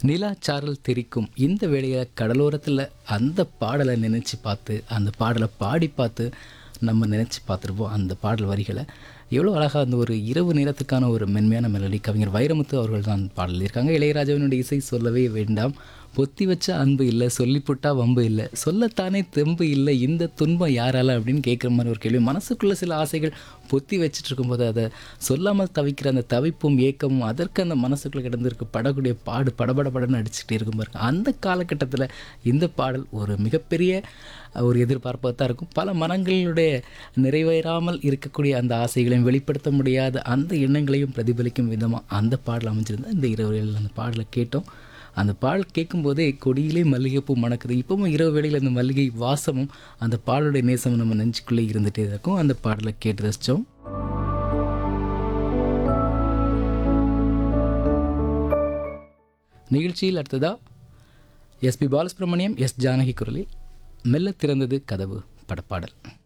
நிலாச்சாரல் தெரிக்கும் இந்த வேளையில் கடலோரத்தில் அந்த பாடலை நினச்சி பார்த்து அந்த பாடலை பாடி பார்த்து நம்ம நினச்சி பார்த்துருப்போம் அந்த பாடல் வரிகளை எவ்வளோ அழகாக அந்த ஒரு இரவு நேரத்துக்கான ஒரு மென்மையான மெலடி கவிஞர் வைரமுத்து அவர்கள் தான் பாடல் இருக்காங்க இளையராஜாவினுடைய இசை சொல்லவே வேண்டாம் பொத்தி வச்ச அன்பு இல்லை சொல்லிப்புட்டா வம்பு இல்லை சொல்லத்தானே தெம்பு இல்லை இந்த துன்பம் யாரால அப்படின்னு கேட்குற மாதிரி ஒரு கேள்வி மனசுக்குள்ளே சில ஆசைகள் பொத்தி வச்சுட்டு இருக்கும்போது அதை சொல்லாமல் தவிக்கிற அந்த தவிப்பும் ஏக்கமும் அதற்கு அந்த மனசுக்குள்ளே கிடந்திருக்கு படக்கூடிய பாடு படபட படன்னு அடிச்சுக்கிட்டே இருக்கும் பாருங்க அந்த காலகட்டத்தில் இந்த பாடல் ஒரு மிகப்பெரிய ஒரு எதிர்பார்ப்பாக தான் இருக்கும் பல மனங்களுடைய நிறைவேறாமல் இருக்கக்கூடிய அந்த ஆசைகளையும் வெளிப்படுத்த முடியாத அந்த எண்ணங்களையும் பிரதிபலிக்கும் விதமாக அந்த பாடல் அமைஞ்சிருந்தா இந்த இரவுகளில் அந்த பாடலை கேட்டோம் அந்த பாடல் கேட்கும்போதே கொடியிலே மல்லிகைப்பூ மணக்குது இப்பவும் இரவு வேளையில் அந்த மல்லிகை வாசமும் அந்த பாடலுடைய நேசமும் நம்ம நெஞ்சுக்குள்ளே இருந்துகிட்டே இருக்கும் அந்த பாடலை கேட்டு ரசித்தோம் நிகழ்ச்சியில் அடுத்ததா எஸ்பி பாலசுப்ரமணியம் எஸ் ஜானகி குரலில் மெல்ல திறந்தது கதவு படப்பாடல்